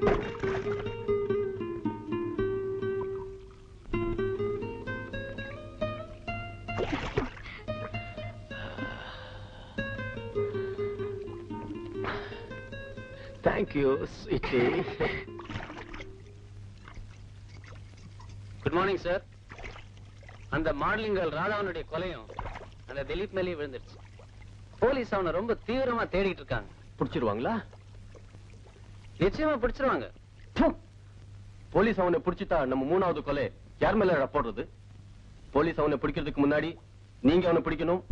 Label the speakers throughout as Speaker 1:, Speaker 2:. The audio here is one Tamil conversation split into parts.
Speaker 1: Thank you sweetie
Speaker 2: good morning sir அந்த மாடலிங் கேர்ள் ராதாவனுடைய கொலையும் அந்த திலீப் மேலேயே விழுந்துருச்சு போலீஸ் அவனை ரொம்ப தீவிரமா தேடிட்டு இருக்காங்க
Speaker 1: பிடிச்சிருவாங்களா
Speaker 2: நிச்சயமா பிடிச்சிருவாங்க
Speaker 1: ப்பு! போலீஸ் அவனை பிடிச்சிட்டா நம்ம மூணாவது கொலை யார் மேல போடுறது போலீஸ் அவனை பிடிக்கிறதுக்கு முன்னாடி நீங்க அவனை பிடிக்கணும்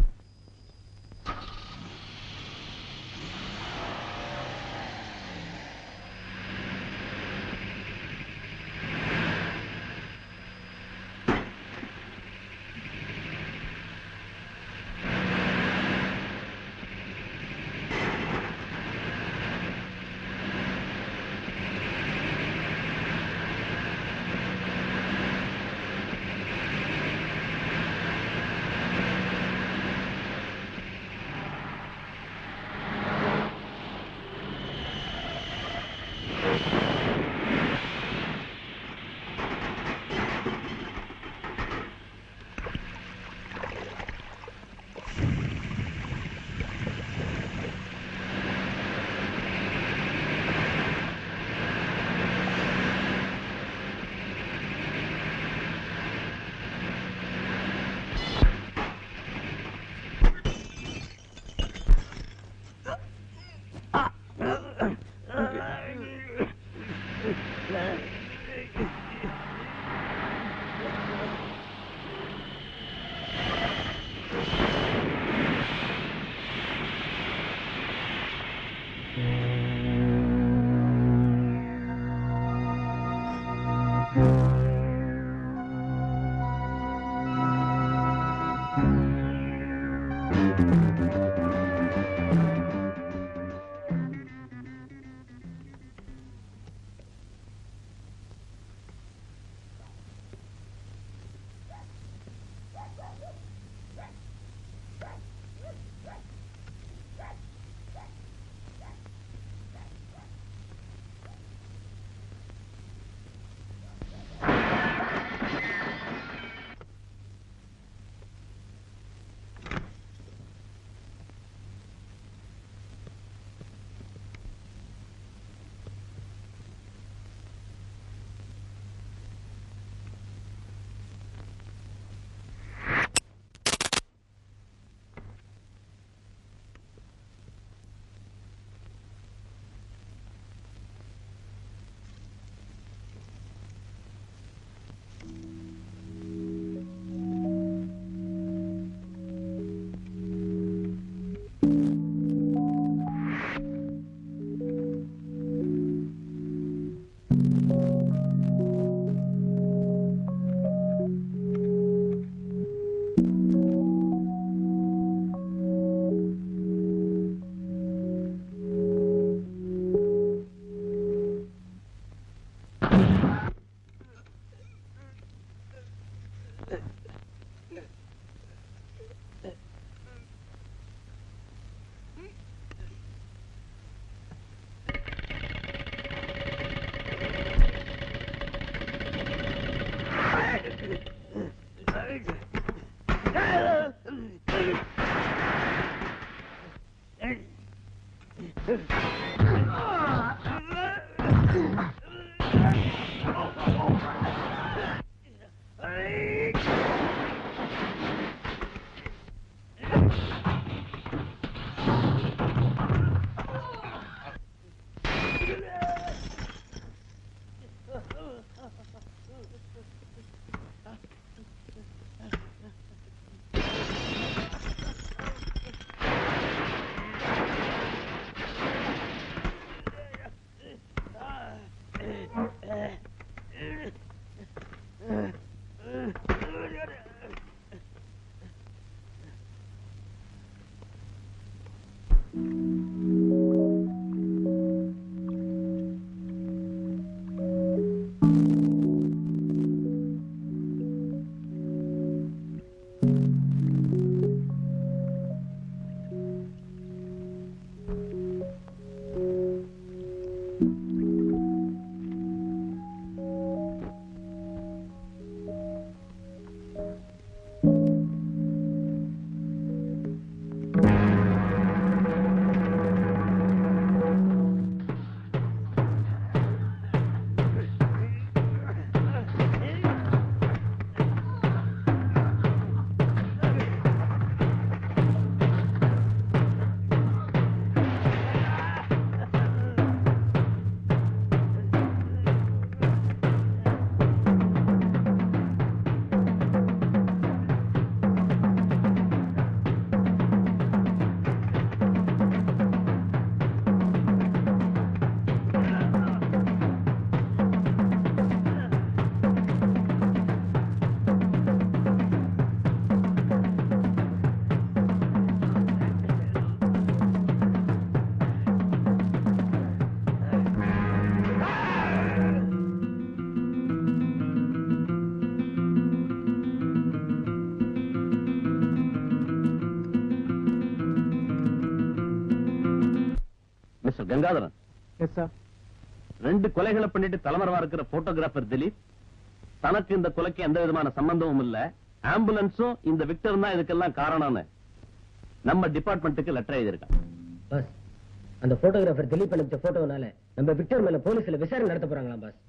Speaker 3: கங்காதரன்
Speaker 4: எஸ் சார்
Speaker 3: ரெண்டு கொலைகளை பண்ணிட்டு தலைமறைவா இருக்கிற போட்டோகிராஃபர் திலீப் தனக்கு இந்த கொலைக்கு எந்த விதமான சம்பந்தமும் இல்ல ஆம்புலன்ஸும் இந்த விக்டர் தான் இதுக்கெல்லாம் காரணம்னு நம்ம டிபார்ட்மெண்ட்டுக்கு லெட்டர் எழுதியிருக்கான்
Speaker 4: பாஸ் அந்த போட்டோகிராஃபர் திலீப் அனுப்பிச்ச போட்டோனால நம்ம விக்டர் மேல போலீஸ்ல விசாரணை நடத்த போறாங்களாம் பாஸ்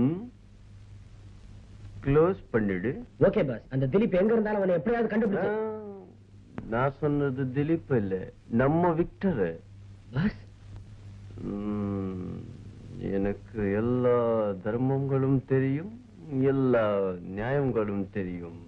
Speaker 1: க்ளோஸ் பண்ணிடு
Speaker 4: ஓகே பாஸ் அந்த திலீப் எங்க இருந்தாலும் அவனை எப்படியாவது கண்டுபிடிச்சு
Speaker 1: நான் சொன்னது திலீப் இல்ல நம்ம விக்டர்
Speaker 4: பாஸ்
Speaker 1: எனக்கு எல்லா தர்மங்களும் தெரியும் எல்லா நியாயங்களும் தெரியும்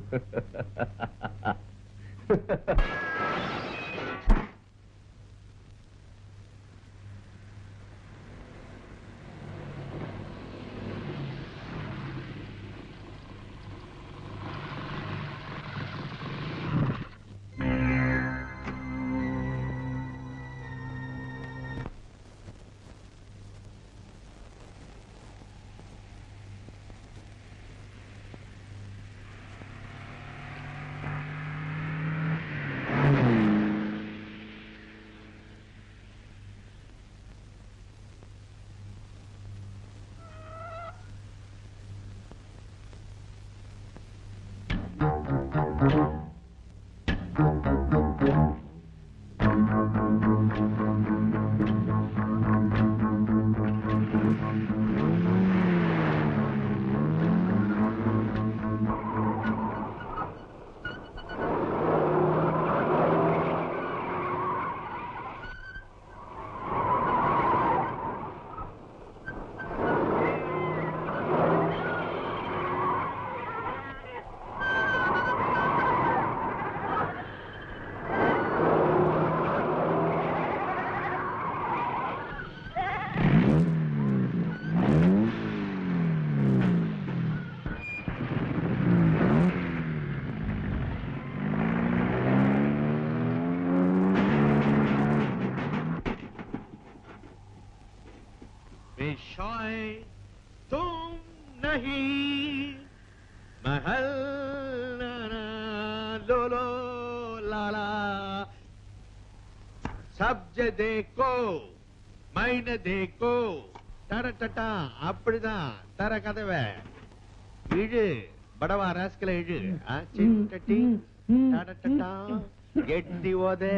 Speaker 5: विषय तुम नहीं महल नाना लो लो लाला சப்ஜ தேக்கோ மைன தேக்கோ டட டட்டா அப்படிதான் தர கதவை இழு படவா ராஸ்கல இழு ஆ, சிட்டட்டி டட டட்டா எட்டி ஓதே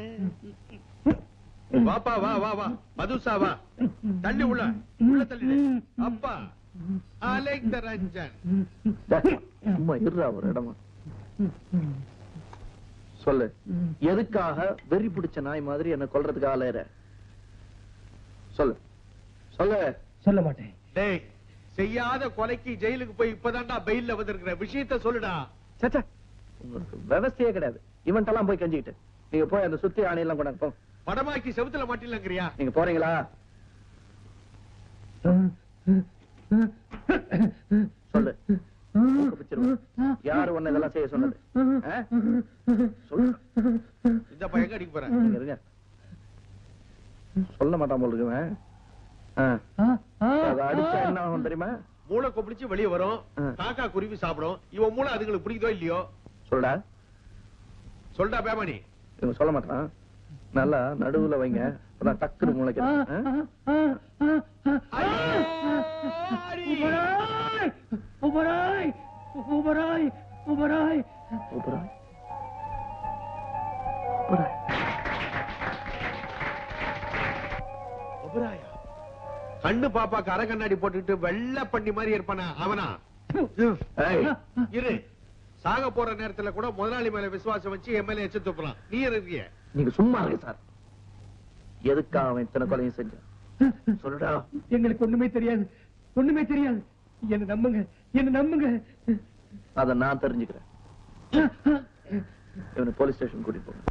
Speaker 5: வாப்பா வா வா வா மதுசா வா தள்ளி உள்ள உள்ள தள்ளிடு அப்பா அலைந்த ரஞ்சன்
Speaker 6: சும்மா இருறா ஒரு இடமா சொல்லு எதுக்காக வெறி பிடிச்ச நாய் மாதிரி என்ன கொல்றதுக்கு ஆளையற சொல்லு சொல்லு
Speaker 4: சொல்ல மாட்டேன்
Speaker 5: டேய் செய்யாத கொலைக்கு ஜெயிலுக்கு போய் இப்பதான்டா பெயில்ல வந்திருக்கிற விஷயத்த சொல்லுடா
Speaker 6: சச்சா உங்களுக்கு விவசாயே கிடையாது இவன்ட்டெல்லாம் போய் கஞ்சிக்கிட்டு நீங்க போய் அந்த சுத்தி ஆணையெல்லாம் கொண்டாங்க போ
Speaker 5: படமாக்கி செவுத்துல மாட்டிலங்கிறியா
Speaker 6: நீங்க போறீங்களா சொல்லு மூக்க பிச்சிருவேன். யாரு உன்னை இதெல்லாம் செய்ய சொன்னது ஆ? சொல்லு
Speaker 5: இந்த பையன் அடிக்க போறேன்
Speaker 6: நீங்க இருங்க சொல்ல மாட்டான் போல இருக்குவன் அதை அடிச்சா என்ன ஆகும் தெரியுமா
Speaker 5: மூளை கொப்பிடிச்சு வெளியே வரும்
Speaker 6: ஆ.
Speaker 5: காக்கா குருவி சாப்பிடும் இவன் மூளை அதுங்களுக்கு பிடிக்குதோ இல்லையோ
Speaker 6: சொல்டா
Speaker 5: சொல்டா பேமணி
Speaker 6: இவன் சொல்ல மாட்டான் நல்லா நடுவுல வைங்க அப்பதான் டக்குனு முளைக்கிறேன்
Speaker 4: உபராய் உபராய் உபராய்
Speaker 6: உபராய்
Speaker 5: ஒபராயா கண்ணு பாப்பா கரை கண்ணாடி போட்டுட்டு வெள்ளை பண்ணி மாதிரி இருப்பானா அவனா
Speaker 6: ஏய்,
Speaker 5: இரு சாக போற நேரத்துல கூட முதலாளி மேல விசுவாசம் வச்சு எம்எல்ஏ எச்சு துப்புறான் நீ இருக்கிய
Speaker 6: நீங்க சும்மா இருங்க சார் எதுக்காக அவன் இத்தனை கொலையும் செஞ்சான் சொல்லுடா
Speaker 4: எங்களுக்கு ஒண்ணுமே தெரியாது ஒண்ணுமே தெரியாது என்ன நம்புங்க என்ன நம்புங்க
Speaker 6: அத நான் தெரிஞ்சுக்கிறேன் இவனை போலீஸ் ஸ்டேஷன் கூட்டிட்டு போங்க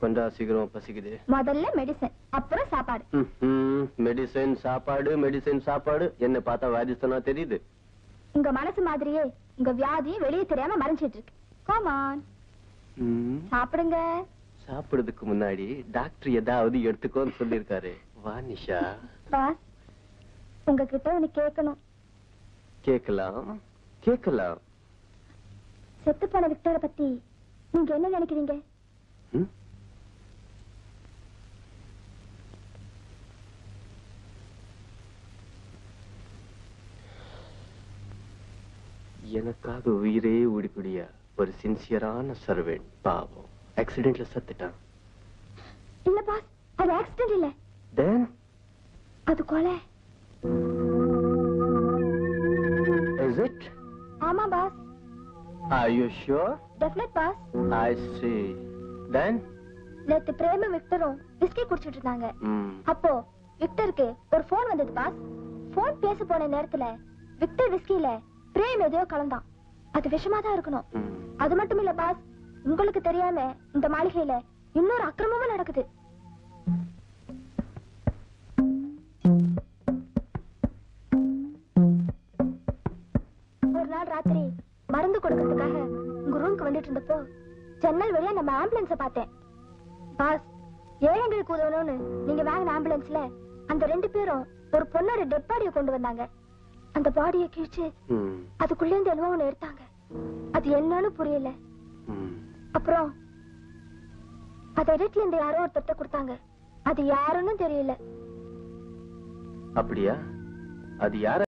Speaker 1: தாண்டா சீக்கிரம் பசிக்குது
Speaker 7: முதல்ல மெடிசன் அப்புறம் சாப்பாடு
Speaker 1: மெடிசன் சாப்பாடு மெடிசன் சாப்பாடு என்ன பார்த்தா வாதிஸ்தானா தெரியுது
Speaker 7: உங்க மனசு மாதிரியே உங்க வியாதியும் வெளியே தெரியாம மறைஞ்சிட்டு இருக்கு காமான்
Speaker 1: ம்,
Speaker 7: சாப்பிடுங்க
Speaker 1: சாப்பிடுறதுக்கு முன்னாடி டாக்டர் ஏதாவது எடுத்துக்கோன்னு சொல்லிருக்காரு வா நிஷா
Speaker 7: பாஸ் உங்ககிட்ட ஒண்ணு கேட்கணும்
Speaker 1: கேக்கலாம் கேக்கலாம்
Speaker 7: செத்து போன விக்டரை பத்தி நீங்க என்ன நினைக்கிறீங்க
Speaker 1: ம்? எனக்காக உயிரே ஓடிக்கூடிய ஒரு சின்சியரான சர்வெண்ட் பாவம் ஆக்சிடென்ட்ல சத்துட்டான்
Speaker 7: இல்ல பாஸ் அது ஆக்சிடென்ட் இல்ல
Speaker 1: தென்
Speaker 7: அது கொலை
Speaker 1: இஸ் இட்
Speaker 7: ஆமா boss
Speaker 1: are you sure
Speaker 7: definite boss
Speaker 1: I see then
Speaker 7: நேத்து பிரேம விக்டரும் விஸ்கி குடிச்சிட்டு இருந்தாங்க
Speaker 1: ம்
Speaker 7: அப்போ விக்டருக்கு ஒரு போன் வந்தது பாஸ் போன் பேச போன நேரத்துல விக்டர் விஸ்கில பிரேம் எதையோ கலந்தான் அது விஷமா தான் இருக்கணும்
Speaker 1: ம்
Speaker 7: அது மட்டும் இல்ல பாஸ் உங்களுக்கு தெரியாம இந்த மாளிகையில இன்னொரு அக்கிரமமும் நடக்குது ஒரு நாள் ராத்திரி மருந்து கொடுக்கறதுக்காக உங்க ரூமுக்கு வந்துட்டு இருந்தப்போ ஜன்னல் வழியா நம்ம ஆம்புலன்ஸ பார்த்தேன் பாஸ் ஏழைங்களுக்கு உதவணும்னு நீங்க வாங்கின ஆம்புலன்ஸ்ல அந்த ரெண்டு பேரும் ஒரு பொண்ணோட டெட் பாடியை கொண்டு வந்தாங்க அந்த பாடியை கிழிச்சு
Speaker 1: ம்
Speaker 7: அதுக்குள்ள இருந்து என்னவோ ஒண்ணு எடுத்தாங்க அது என்னன்னு புரியல
Speaker 1: ம்
Speaker 7: அப்புறம் அதை இடத்துல இருந்து யாரோ ஒருத்தர்ட்ட கொடுத்தாங்க அது யாருன்னு தெரியல
Speaker 1: அப்படியா அது யார